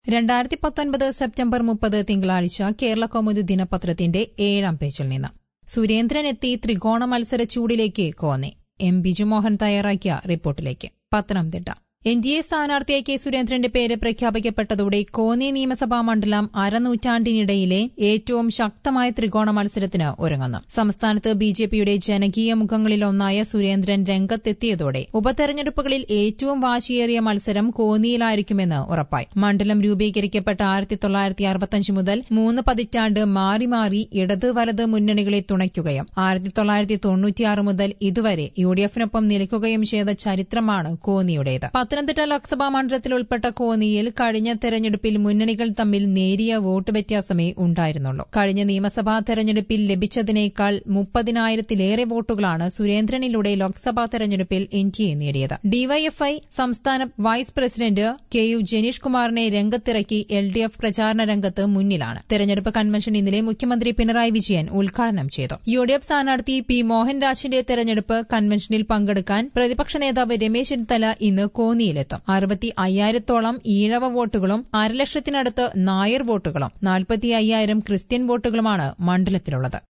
രണ്ടായിരത്തി പത്തൊൻപത് സെപ്റ്റംബർ മുപ്പത് തിങ്കളാഴ്ച കേരള കൗമുദി ദിനപത്രത്തിന്റെ ഏഴാം പേജിൽ നിന്ന് സുരേന്ദ്രൻ എത്തി ത്രികോണ മത്സര ചൂടിലേക്ക് കോന്നി എം ബിജുമോഹൻ തയ്യാറാക്കിയ റിപ്പോർട്ടിലേക്ക് പത്തനംതിട്ട എൻ ഡി എ സ്ഥാനാർത്ഥിയായി കെ സുരേന്ദ്രന്റെ പേര് പ്രഖ്യാപിക്കപ്പെട്ടതോടെ കോന്നി നിയമസഭാ മണ്ഡലം അരനൂറ്റാണ്ടിനിടയിലെ ഏറ്റവും ശക്തമായ ത്രികോണ മത്സരത്തിന് ഒരുങ്ങുന്നു സംസ്ഥാനത്ത് ബി ജെ പിയുടെ ജനകീയ മുഖങ്ങളിലൊന്നായ സുരേന്ദ്രൻ രംഗത്തെത്തിയതോടെ ഉപതെരഞ്ഞെടുപ്പുകളിൽ ഏറ്റവും വാശിയേറിയ മത്സരം കോന്നിയിലായിരിക്കുമെന്ന് ഉറപ്പായി മണ്ഡലം രൂപീകരിക്കപ്പെട്ട ആയിരത്തി തൊള്ളായിരത്തി അറുപത്തഞ്ച് മുതൽ മൂന്ന് പതിറ്റാണ്ട് മാറി മാറി ഇടത് വലത് മുന്നണികളെ തുണയ്ക്കുകയും ആയിരത്തി തൊള്ളായിരത്തി തൊണ്ണൂറ്റിയാറ് മുതൽ ഇതുവരെ യു ഡി എഫിനൊപ്പം നിൽക്കുകയും ചെയ്ത ചരിത്രമാണ് കോന്നിയുടേത് പത്തനംതിട്ട ലോക്സഭാ മണ്ഡലത്തിൽ ഉൾപ്പെട്ട കോന്നിയിൽ കഴിഞ്ഞ തെരഞ്ഞെടുപ്പിൽ മുന്നണികൾ തമ്മിൽ നേരിയ വോട്ട് വ്യത്യാസമേ ഉണ്ടായിരുന്നുള്ളൂ കഴിഞ്ഞ നിയമസഭാ തെരഞ്ഞെടുപ്പിൽ ലഭിച്ചതിനേക്കാൾ മുപ്പതിനായിരത്തിലേറെ വോട്ടുകളാണ് സുരേന്ദ്രനിലൂടെ ലോക്സഭാ തെരഞ്ഞെടുപ്പിൽ എൻ ഡി എ നേടിയത് ഡിവൈഎഫ്ഐ സംസ്ഥാന vice president K U Janeesh കുമാറിനെ രംഗത്തിറക്കി എൽ ഡി എഫ് പ്രചാരണ രംഗത്ത് മുന്നിലാണ് തെരഞ്ഞെടുപ്പ് കൺവെൻഷൻ ഇന്നലെ മുഖ്യമന്ത്രി പിണറായി വിജയൻ ഉദ്ഘാടനം ചെയ്തു യു ഡി എഫ് സ്ഥാനാർത്ഥി പി മോഹൻരാജിന്റെ തെരഞ്ഞെടുപ്പ് കൺവെൻഷനിൽ പങ്കെടുക്കാൻ പ്രതിപക്ഷ നേതാവ് രമേശ് ചെന്നിത്തല ഇന്ന് കോന്നിയിലെത്തും അറുപത്തി അയ്യായിരത്തോളം ഈഴവ വോട്ടുകളും അരലക്ഷത്തിനടുത്ത് നായർ വോട്ടുകളും നാൽപ്പത്തി അയ്യായിരം ക്രിസ്ത്യൻ വോട്ടുകളുമാണ് മണ്ഡലത്തിലുള്ളത്